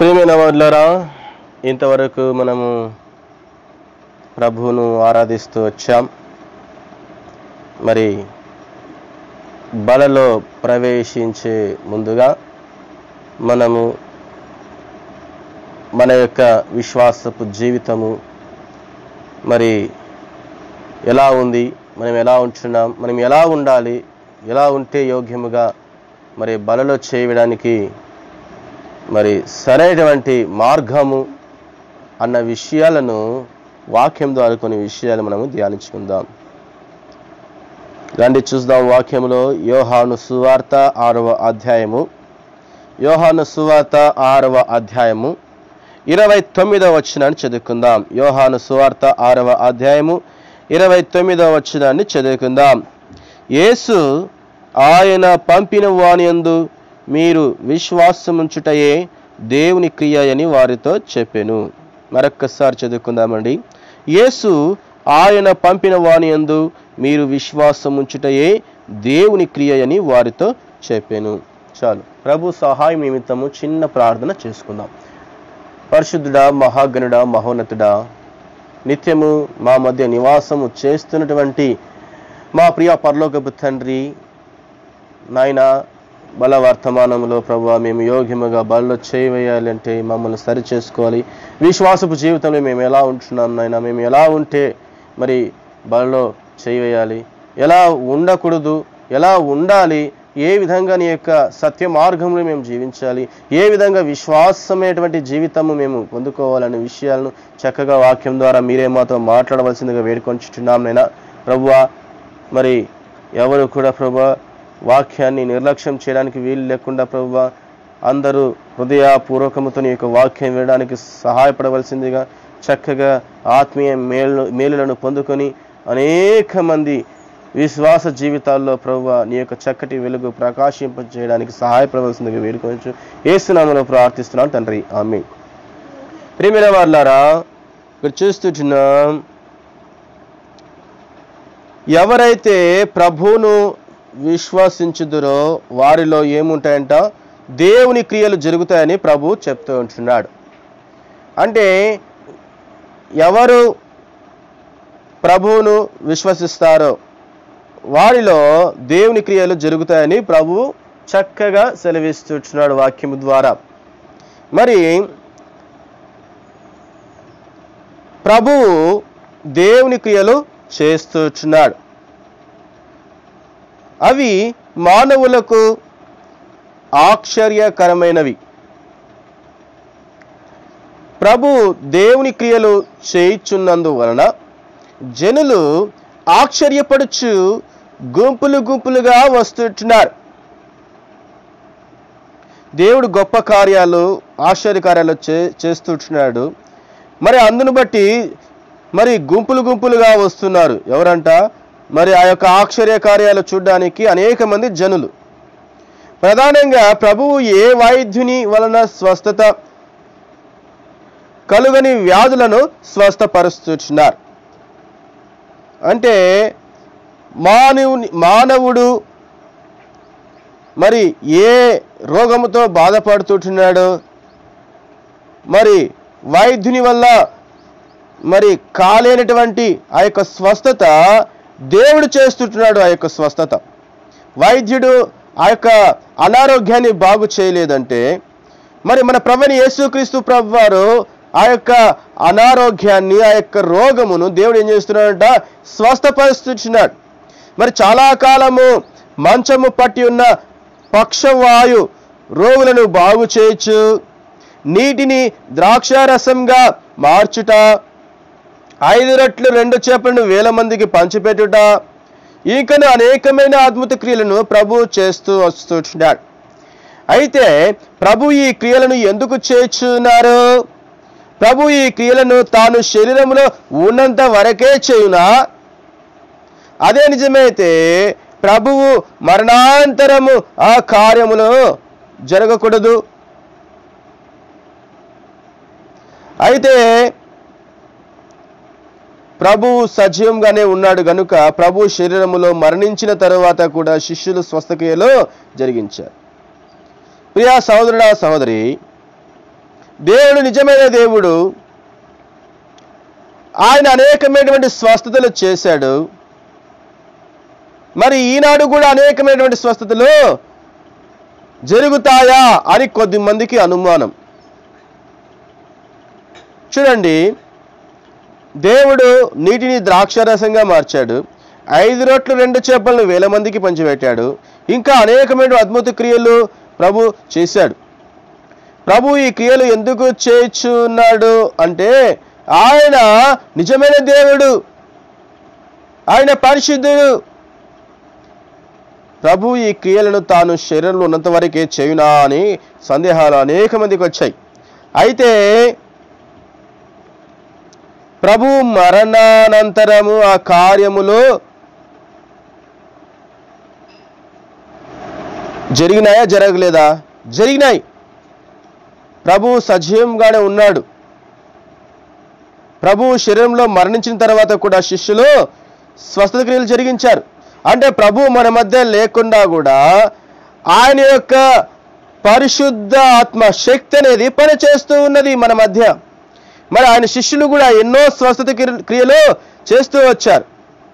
ప్రియమైన వాళ్ళరా ఇంతవరకు మనము ప్రభువును ఆరాధిస్తూ వచ్చాం మరి బలలో ప్రవేశించే ముందుగా మనము మన యొక్క విశ్వాసపు జీవితము మరి ఎలా ఉంది మనం ఎలా ఉంటున్నాం మనం ఎలా ఉండాలి ఎలా ఉంటే యోగ్యముగా మరి బలలో చేయడానికి మరి సరైనటువంటి మార్గము అన్న విషయాలను వాక్యం ద్వారా కొన్ని విషయాలు మనము ధ్యానించుకుందాం రండి చూద్దాం వాక్యంలో యోహాను సువార్త ఆరవ అధ్యాయము యోహాను సువార్త ఆరవ అధ్యాయము ఇరవై తొమ్మిదవ వచనాన్ని చదువుకుందాం యోహాను సువార్త ఆరవ అధ్యాయము ఇరవై తొమ్మిదవ వచనాన్ని చదువుకుందాం యేసు ఆయన పంపిన వానియందు మీరు విశ్వాసముంచుటయే దేవుని క్రియ అని వారితో చెప్పెను మరొక్కసారి చదువుకుందామండి యేసు ఆయన పంపిన వానియందు మీరు విశ్వాసముంచుటయే దేవుని క్రియ అని వారితో చెప్పాను చాలు ప్రభు సహాయం నిమిత్తము చిన్న ప్రార్థన చేసుకుందాం పరిశుద్ధుడా మహాగణుడా మహోన్నతుడా నిత్యము మా మధ్య నివాసము చేస్తున్నటువంటి మా ప్రియ పరలోకపు తండ్రి నాయన బల వర్తమానంలో ప్రభు మేము యోగ్యముగా బలలో చేయవేయాలంటే మమ్మల్ని సరి చేసుకోవాలి విశ్వాసపు జీవితంలో మేము ఎలా ఉంటున్నాం నాయన మేము ఎలా ఉంటే మరి బలలో చేయవేయాలి ఎలా ఉండకూడదు ఎలా ఉండాలి ఏ విధంగా నీ యొక్క సత్య మార్గంలో మేము జీవించాలి ఏ విధంగా విశ్వాసమైనటువంటి జీవితము మేము పొందుకోవాలనే విషయాలను చక్కగా వాక్యం ద్వారా మీరే మాతో మాట్లాడవలసిందిగా వేడుకొంచుతున్నాం నైనా ప్రభువా మరి ఎవరు కూడా ప్రభా వాక్యాన్ని నిర్లక్ష్యం చేయడానికి వీలు లేకుండా ప్రభు అందరూ హృదయపూర్వకముతో నీ యొక్క వాక్యం వినడానికి సహాయపడవలసిందిగా చక్కగా ఆత్మీయ మేలు మేలులను పొందుకొని అనేక మంది విశ్వాస జీవితాల్లో ప్రభు నీ యొక్క చక్కటి వెలుగు ప్రకాశింప చేయడానికి సహాయపడవలసిందిగా వేడుకోవచ్చు ఏసునామలో ప్రార్థిస్తున్నాను తండ్రి ఆమె ప్రియమైన వాళ్ళారా ఇక్కడ చూస్తున్నాం ఎవరైతే ప్రభువును విశ్వసించుదురో వారిలో ఏముంటాయంట దేవుని క్రియలు జరుగుతాయని ప్రభు చెప్తూ ఉంటున్నాడు అంటే ఎవరు ప్రభువును విశ్వసిస్తారో వారిలో దేవుని క్రియలు జరుగుతాయని ప్రభు చక్కగా సెలవిస్తున్నాడు వాక్యము ద్వారా మరి ప్రభువు దేవుని క్రియలు చేస్తున్నాడు అవి మానవులకు ఆశ్చర్యకరమైనవి ప్రభు దేవుని క్రియలు చేయుచున్నందువలన జనులు ఆశ్చర్యపడుచు గుంపులు గుంపులుగా వస్తుంటున్నారు దేవుడు గొప్ప కార్యాలు ఆశ్చర్యకార్యాలు చే చేస్తుంటున్నాడు మరి అందును బట్టి మరి గుంపులు గుంపులుగా వస్తున్నారు ఎవరంట మరి ఆ యొక్క ఆశ్చర్య కార్యాలు చూడడానికి అనేక మంది జనులు ప్రధానంగా ప్రభువు ఏ వైద్యుని వలన స్వస్థత కలుగని వ్యాధులను స్వస్థపరుస్తున్నారు అంటే మానవుని మానవుడు మరి ఏ రోగముతో బాధపడుతుంటున్నాడో మరి వైద్యుని వల్ల మరి కాలేనటువంటి ఆ యొక్క స్వస్థత దేవుడు చేస్తుంటున్నాడు ఆ యొక్క స్వస్థత వైద్యుడు ఆ యొక్క అనారోగ్యాన్ని బాగు చేయలేదంటే మరి మన ప్రభుని యేసుక్రీస్తు ప్రభు వారు ఆ యొక్క అనారోగ్యాన్ని ఆ యొక్క రోగమును దేవుడు ఏం చేస్తున్నాడంట స్వస్థపరుస్తున్నాడు మరి చాలా కాలము మంచము పట్టి ఉన్న పక్షవాయు రోగులను బాగు చేయొచ్చు నీటిని ద్రాక్షారసంగా మార్చుట ఐదు రెట్లు రెండు చేపలను వేల మందికి పంచిపెట్టుట ఇంకను అనేకమైన అద్భుత క్రియలను ప్రభు చేస్తూ వస్తున్నాడు అయితే ప్రభు ఈ క్రియలను ఎందుకు చేస్తున్నారు ప్రభు ఈ క్రియలను తాను శరీరంలో ఉన్నంత వరకే చేయునా అదే నిజమైతే ప్రభువు మరణాంతరము ఆ కార్యములు జరగకూడదు అయితే ప్రభువు సజీవంగానే ఉన్నాడు గనుక ప్రభు శరీరములో మరణించిన తరువాత కూడా శిష్యులు స్వస్థక్రియలో జరిగించారు ప్రియా సహోదరుడా సహోదరి దేవుడు నిజమైన దేవుడు ఆయన అనేకమైనటువంటి స్వస్థతలు చేశాడు మరి ఈనాడు కూడా అనేకమైనటువంటి స్వస్థతలు జరుగుతాయా అని కొద్ది మందికి అనుమానం చూడండి దేవుడు నీటిని ద్రాక్షరసంగా మార్చాడు ఐదు రొట్లు రెండు చేపలను వేల మందికి పంచిపెట్టాడు ఇంకా అనేకమైన అద్భుత క్రియలు ప్రభు చేశాడు ప్రభు ఈ క్రియలు ఎందుకు చేయుచున్నాడు అంటే ఆయన నిజమైన దేవుడు ఆయన పరిశుద్ధుడు ప్రభు ఈ క్రియలను తాను శరీరంలో ఉన్నంత వరకే చేయునా అని సందేహాలు అనేక మందికి వచ్చాయి అయితే ప్రభు మరణానంతరము ఆ కార్యములు జరిగినాయా జరగలేదా జరిగినాయి ప్రభు సజీవంగానే ఉన్నాడు ప్రభు శరీరంలో మరణించిన తర్వాత కూడా శిష్యులు స్వస్థత క్రియలు జరిగించారు అంటే ప్రభు మన మధ్య లేకుండా కూడా ఆయన యొక్క పరిశుద్ధ ఆత్మ శక్తి అనేది పనిచేస్తూ ఉన్నది మన మధ్య మరి ఆయన శిష్యులు కూడా ఎన్నో స్వస్థత క్రి- క్రియలు చేస్తూ వచ్చారు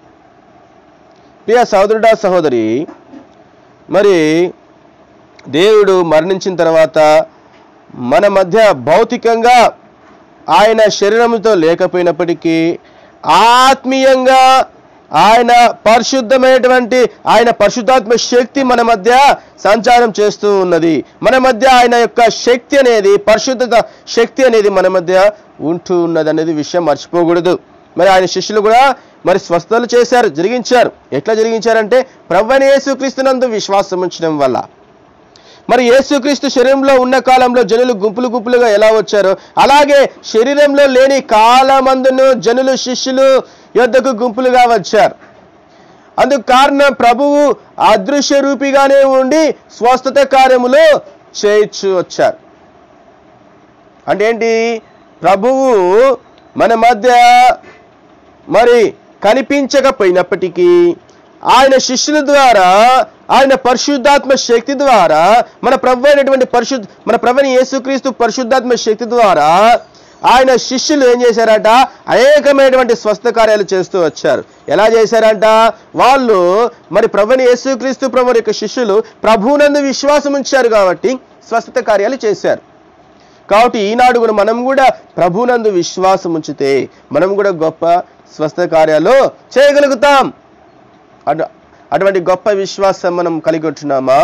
ప్రియ సహోదరుడా సహోదరి మరి దేవుడు మరణించిన తర్వాత మన మధ్య భౌతికంగా ఆయన శరీరంతో లేకపోయినప్పటికీ ఆత్మీయంగా ఆయన పరిశుద్ధమైనటువంటి ఆయన పరిశుద్ధాత్మ శక్తి మన మధ్య సంచారం చేస్తూ ఉన్నది మన మధ్య ఆయన యొక్క శక్తి అనేది పరిశుద్ధత శక్తి అనేది మన మధ్య ఉంటూ ఉన్నది అనేది విషయం మర్చిపోకూడదు మరి ఆయన శిష్యులు కూడా మరి స్వస్థతలు చేశారు జరిగించారు ఎట్లా జరిగించారంటే ప్రవ్వని యేసుక్రీస్తునందు విశ్వాసం ఉంచడం వల్ల మరి యేసుక్రీస్తు శరీరంలో ఉన్న కాలంలో జనులు గుంపులు గుంపులుగా ఎలా వచ్చారో అలాగే శరీరంలో లేని కాలమందును జనులు శిష్యులు యొద్దకు గుంపులుగా వచ్చారు అందుకు కారణం ప్రభువు అదృశ్య రూపిగానే ఉండి స్వస్థత కార్యములు చేయించు వచ్చారు అంటే ఏంటి ప్రభువు మన మధ్య మరి కనిపించకపోయినప్పటికీ ఆయన శిష్యుల ద్వారా ఆయన పరిశుద్ధాత్మ శక్తి ద్వారా మన ప్రభు అయినటువంటి పరిశుద్ధ మన ప్రభుని యేసుక్రీస్తు పరిశుద్ధాత్మ శక్తి ద్వారా ఆయన శిష్యులు ఏం చేశారట అనేకమైనటువంటి స్వస్థ కార్యాలు చేస్తూ వచ్చారు ఎలా చేశారంట వాళ్ళు మరి ప్రభుని యేసుక్రీస్తు ప్రభు యొక్క శిష్యులు ప్రభువునందు విశ్వాసం ఉంచారు కాబట్టి స్వస్థత కార్యాలు చేశారు కాబట్టి ఈనాడు కూడా మనం కూడా ప్రభునందు విశ్వాసం ఉంచితే మనం కూడా గొప్ప స్వస్థ కార్యాలు చేయగలుగుతాం అటు అటువంటి గొప్ప విశ్వాసం మనం కలిగి ఉంటున్నామా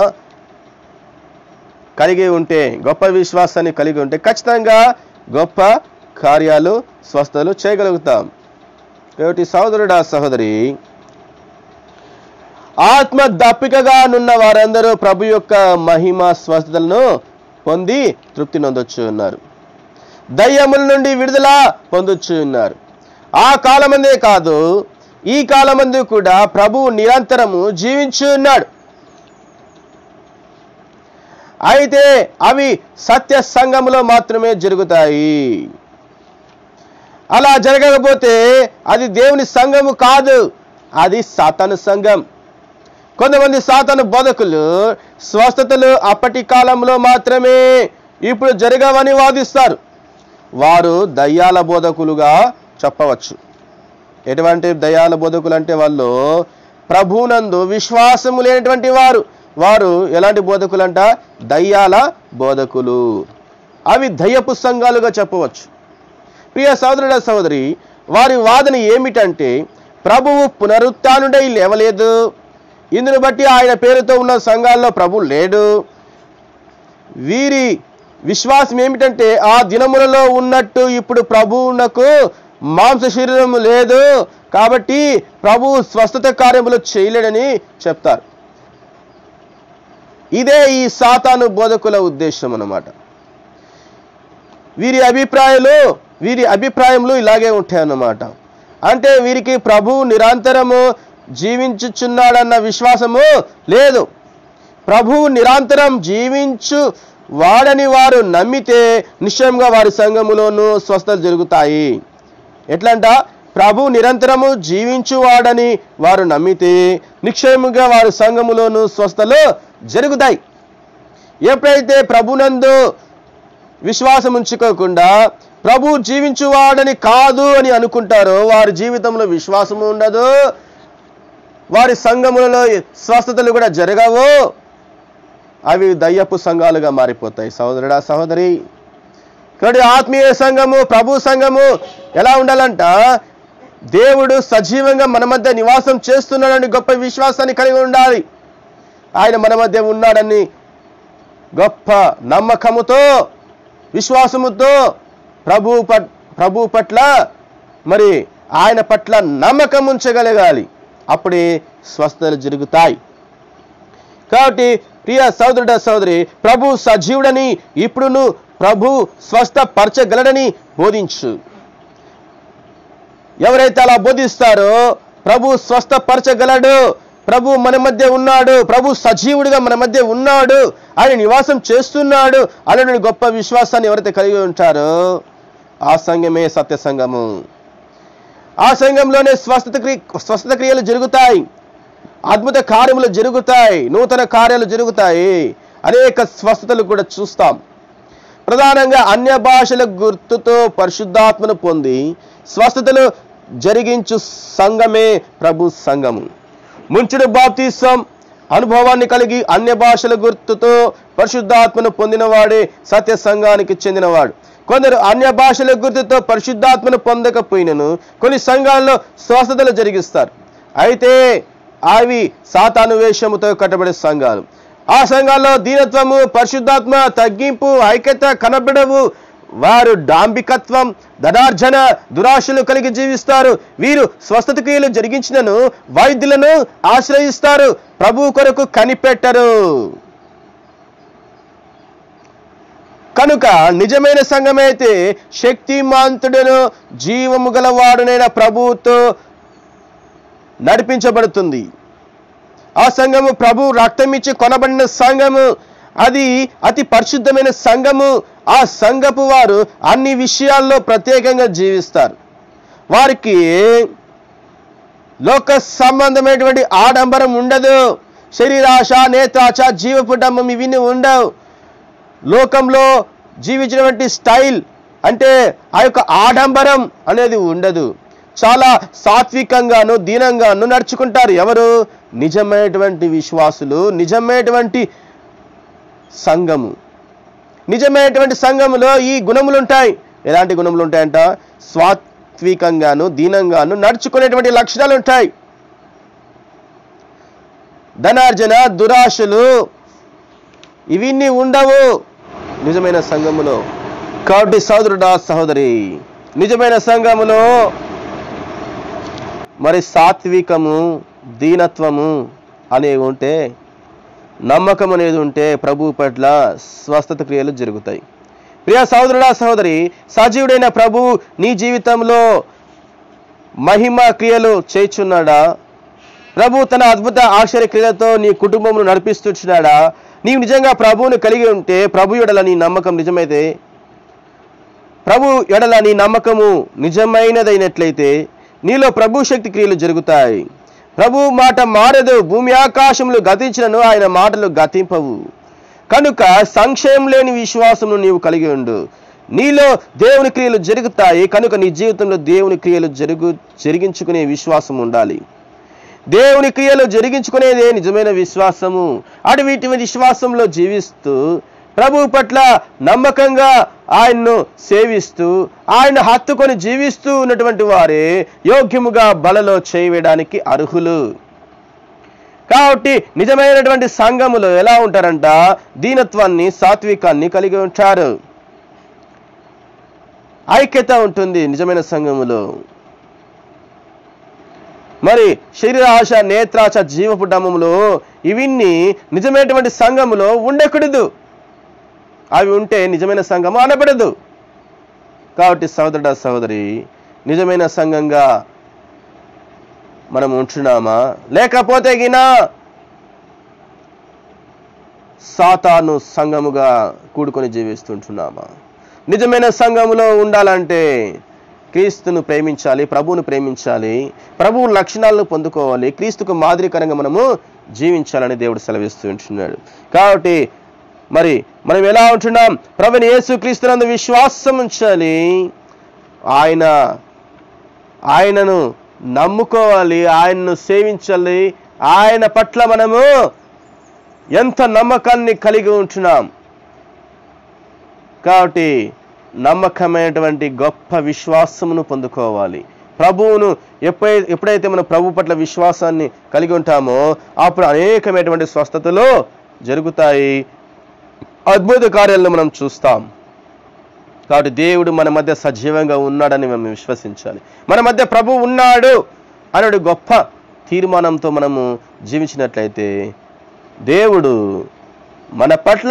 కలిగి ఉంటే గొప్ప విశ్వాసాన్ని కలిగి ఉంటే ఖచ్చితంగా గొప్ప కార్యాలు స్వస్థలు చేయగలుగుతాం కాబట్టి సహోదరుడా సహోదరి ఆత్మ దప్పికగా నున్న వారందరూ ప్రభు యొక్క మహిమ స్వస్థతలను పొంది తృప్తి నొందొచ్చు ఉన్నారు దయ్యముల నుండి విడుదల పొందొచ్చు ఉన్నారు ఆ కాలమందే కాదు ఈ కాలమందు కూడా ప్రభువు నిరంతరము జీవించి ఉన్నాడు అయితే అవి సత్య సంఘములో మాత్రమే జరుగుతాయి అలా జరగకపోతే అది దేవుని సంఘము కాదు అది సాతాను సంఘం కొంతమంది సాతాను బోధకులు స్వస్థతలు అప్పటి కాలంలో మాత్రమే ఇప్పుడు జరగవని వాదిస్తారు వారు దయ్యాల బోధకులుగా చెప్పవచ్చు ఎటువంటి దయాల బోధకులు అంటే వాళ్ళు ప్రభునందు విశ్వాసము లేనటువంటి వారు వారు ఎలాంటి బోధకులంట దయ్యాల బోధకులు అవి దయ్యపు సంఘాలుగా చెప్పవచ్చు ప్రియ సోదరుడ సోదరి వారి వాదన ఏమిటంటే ప్రభువు పునరుత్నుడై లేవలేదు ఇందును బట్టి ఆయన పేరుతో ఉన్న సంఘాల్లో ప్రభు లేడు వీరి విశ్వాసం ఏమిటంటే ఆ దినములలో ఉన్నట్టు ఇప్పుడు ప్రభువునకు మాంస శరీరము లేదు కాబట్టి ప్రభు స్వస్థత కార్యములు చేయలేడని చెప్తారు ఇదే ఈ సాతాను బోధకుల ఉద్దేశం అన్నమాట వీరి అభిప్రాయాలు వీరి అభిప్రాయములు ఇలాగే ఉంటాయన్నమాట అంటే వీరికి ప్రభు నిరంతరము జీవించుచున్నాడన్న విశ్వాసము లేదు ప్రభువు నిరంతరం జీవించు వాడని వారు నమ్మితే నిశ్చయంగా వారి సంఘములోనూ స్వస్థలు జరుగుతాయి ఎట్లంట ప్రభు నిరంతరము జీవించువాడని వారు నమ్మితే నిశ్చయముగా వారి సంఘములోనూ స్వస్థలు జరుగుతాయి ఎప్పుడైతే ప్రభునందు విశ్వాసం ఉంచుకోకుండా ప్రభు జీవించువాడని కాదు అని అనుకుంటారో వారి జీవితంలో విశ్వాసము ఉండదు వారి సంఘములలో స్వస్థతలు కూడా జరగవు అవి దయ్యపు సంఘాలుగా మారిపోతాయి సహోదరుడా సహోదరి కాబట్టి ఆత్మీయ సంఘము ప్రభు సంఘము ఎలా ఉండాలంట దేవుడు సజీవంగా మన మధ్య నివాసం చేస్తున్నాడని గొప్ప విశ్వాసాన్ని కలిగి ఉండాలి ఆయన మన మధ్య ఉన్నాడని గొప్ప నమ్మకముతో విశ్వాసముతో ప్రభు పట్ ప్రభు పట్ల మరి ఆయన పట్ల నమ్మకం ఉంచగలగాలి అప్పుడే స్వస్థతలు జరుగుతాయి కాబట్టి ప్రియ సోదరుడ సోదరి ప్రభు సజీవుడని ఇప్పుడును ప్రభు స్వస్థపరచగలడని బోధించు ఎవరైతే అలా బోధిస్తారో ప్రభు స్వస్థపరచగలడు ప్రభు మన మధ్య ఉన్నాడు ప్రభు సజీవుడిగా మన మధ్య ఉన్నాడు ఆయన నివాసం చేస్తున్నాడు అలాంటి గొప్ప విశ్వాసాన్ని ఎవరైతే కలిగి ఉంటారో ఆ సంఘమే సత్య సంఘము ఆ సంఘంలోనే స్వస్థత క్రియ స్వస్థత క్రియలు జరుగుతాయి అద్భుత కార్యములు జరుగుతాయి నూతన కార్యాలు జరుగుతాయి అనేక స్వస్థతలు కూడా చూస్తాం ప్రధానంగా అన్య భాషల గుర్తుతో పరిశుద్ధాత్మను పొంది స్వస్థతలు జరిగించు సంఘమే ప్రభు సంఘము ముంచుడు బాప్తీసం అనుభవాన్ని కలిగి అన్య భాషల గుర్తుతో పరిశుద్ధాత్మను పొందినవాడే సత్య సంఘానికి చెందినవాడు కొందరు అన్య భాషల గుర్తుతో పరిశుద్ధాత్మను పొందకపోయినను కొన్ని సంఘాల్లో స్వస్థతలు జరిగిస్తారు అయితే అవి సాతాను వేషముతో కట్టబడే సంఘాలు ఆ సంఘాల్లో దీనత్వము పరిశుద్ధాత్మ తగ్గింపు ఐక్యత కనబడవు వారు డాంబికత్వం ధనార్జన దురాశలు కలిగి జీవిస్తారు వీరు స్వస్థత క్రియలు జరిగించినను వైద్యులను ఆశ్రయిస్తారు ప్రభు కొరకు కనిపెట్టరు కనుక నిజమైన సంఘమైతే శక్తిమంతుడును జీవము గలవాడునైన ప్రభువుతో నడిపించబడుతుంది ఆ సంఘము ప్రభు రక్తమిచ్చి కొనబడిన సంఘము అది అతి పరిశుద్ధమైన సంఘము ఆ సంఘపు వారు అన్ని విషయాల్లో ప్రత్యేకంగా జీవిస్తారు వారికి లోక సంబంధమైనటువంటి ఆడంబరం ఉండదు శరీరాశ నేత్రాశ జీవపుటంబం ఇవన్నీ ఉండవు లోకంలో జీవించినటువంటి స్టైల్ అంటే ఆ యొక్క ఆడంబరం అనేది ఉండదు చాలా సాత్వికంగాను దీనంగాను నడుచుకుంటారు ఎవరు నిజమైనటువంటి విశ్వాసులు నిజమైనటువంటి సంఘము నిజమైనటువంటి సంఘములో ఈ గుణములు ఉంటాయి ఎలాంటి గుణములు ఉంటాయంట సాత్వికంగాను దీనంగాను నడుచుకునేటువంటి లక్షణాలు ఉంటాయి ధనార్జన దురాశలు ఇవన్నీ ఉండవు నిజమైన సంఘములో కాబట్టి సోదరుడా సహోదరి నిజమైన సంఘములో మరి సాత్వికము దీనత్వము అనేవి ఉంటే నమ్మకం అనేది ఉంటే ప్రభు పట్ల స్వస్థత క్రియలు జరుగుతాయి ప్రియ సహోదరుడా సహోదరి సజీవుడైన ప్రభు నీ జీవితంలో మహిమ క్రియలు చేయుచున్నాడా ప్రభు తన అద్భుత ఆశ్చర్య క్రియలతో నీ కుటుంబమును నడిపిస్తున్నాడా నీవు నిజంగా ప్రభువును కలిగి ఉంటే ప్రభు ఎడల నీ నమ్మకం నిజమైతే ప్రభు ఎడల నీ నమ్మకము నిజమైనదైనట్లయితే నీలో ప్రభు శక్తి క్రియలు జరుగుతాయి ప్రభు మాట మారదు భూమి ఆకాశములు గతించినను ఆయన మాటలు గతింపవు కనుక సంక్షయం లేని విశ్వాసమును నీవు కలిగి ఉండు నీలో దేవుని క్రియలు జరుగుతాయి కనుక నీ జీవితంలో దేవుని క్రియలు జరుగు జరిగించుకునే విశ్వాసం ఉండాలి దేవుని క్రియలు జరిగించుకునేదే నిజమైన విశ్వాసము అటు వీటి విశ్వాసంలో జీవిస్తూ ప్రభు పట్ల నమ్మకంగా ఆయన్ను సేవిస్తూ ఆయన హత్తుకొని జీవిస్తూ ఉన్నటువంటి వారే యోగ్యముగా బలలో చేయవేయడానికి అర్హులు కాబట్టి నిజమైనటువంటి సంఘములో ఎలా ఉంటారంట దీనత్వాన్ని సాత్వికాన్ని కలిగి ఉంటారు ఐక్యత ఉంటుంది నిజమైన సంఘములో మరి శరీర ఆశ నేత్రాశ జీవపు డమములో ఇవన్నీ నిజమైనటువంటి సంఘములో ఉండకూడదు అవి ఉంటే నిజమైన సంఘము అనబడదు కాబట్టి సహోదరుడ సహోదరి నిజమైన సంఘంగా మనం ఉంటున్నామా లేకపోతే గిన సాతాను సంఘముగా కూడుకొని జీవిస్తుంటున్నామా నిజమైన సంఘములో ఉండాలంటే క్రీస్తును ప్రేమించాలి ప్రభువును ప్రేమించాలి ప్రభువు లక్షణాలను పొందుకోవాలి క్రీస్తుకు మాదిరికరంగా మనము జీవించాలని దేవుడు సెలవిస్తూ ఉంటున్నాడు కాబట్టి మరి మనం ఎలా ఉంటున్నాం ప్రభుని యేసుక్రీస్తునందు విశ్వాసం ఉంచాలి ఆయన ఆయనను నమ్ముకోవాలి ఆయనను సేవించాలి ఆయన పట్ల మనము ఎంత నమ్మకాన్ని కలిగి ఉంటున్నాం కాబట్టి నమ్మకమైనటువంటి గొప్ప విశ్వాసమును పొందుకోవాలి ప్రభువును ఎప్పుడై ఎప్పుడైతే మనం ప్రభు పట్ల విశ్వాసాన్ని కలిగి ఉంటామో అప్పుడు అనేకమైనటువంటి స్వస్థతలు జరుగుతాయి అద్భుత కార్యాలను మనం చూస్తాం కాబట్టి దేవుడు మన మధ్య సజీవంగా ఉన్నాడని మనం విశ్వసించాలి మన మధ్య ప్రభు ఉన్నాడు అనే గొప్ప తీర్మానంతో మనము జీవించినట్లయితే దేవుడు మన పట్ల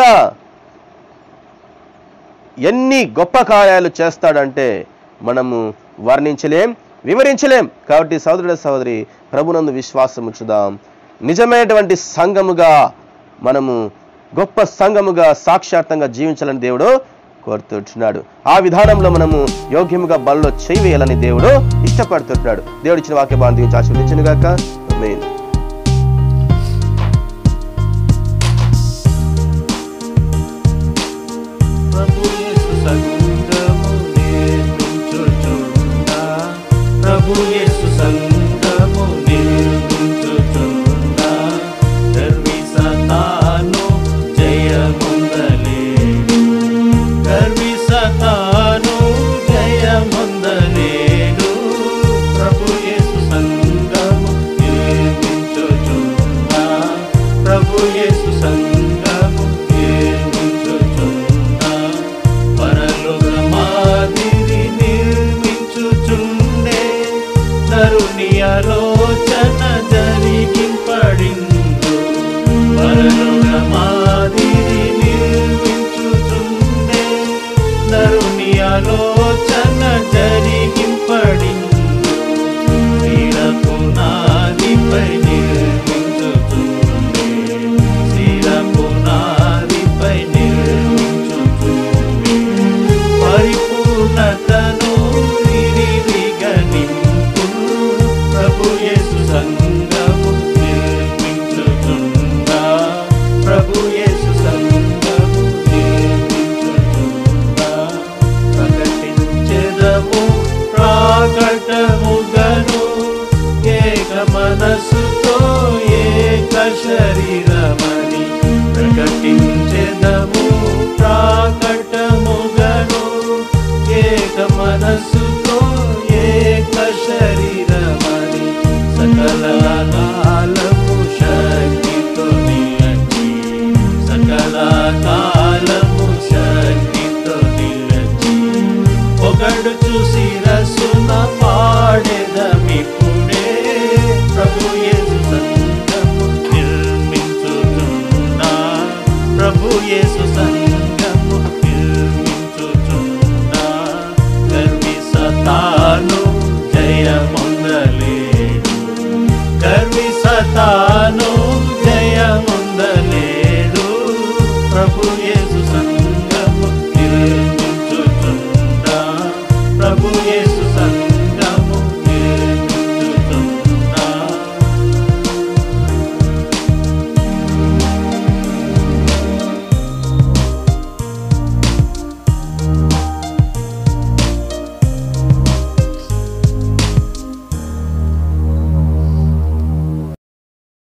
ఎన్ని గొప్ప కార్యాలు చేస్తాడంటే మనము వర్ణించలేం వివరించలేం కాబట్టి సోదరుడ సోదరి ప్రభునందు విశ్వాసం ఉంచుదాం నిజమైనటువంటి సంఘముగా మనము గొప్ప సంఘముగా సాక్షాత్తంగా జీవించాలని దేవుడు కోరుతుంటున్నాడు ఆ విధానంలో మనము యోగ్యముగా బల్లో చేయి వేయాలని దేవుడు ఇష్టపడుతుంటున్నాడు దేవుడు ఇచ్చిన వాక్య బాంధవ్యం ఆశీర్వదించను గాక మెయిన్ ప్రభు యేసు సంగము నేర్పించుచున్నా ప్రభు యేసు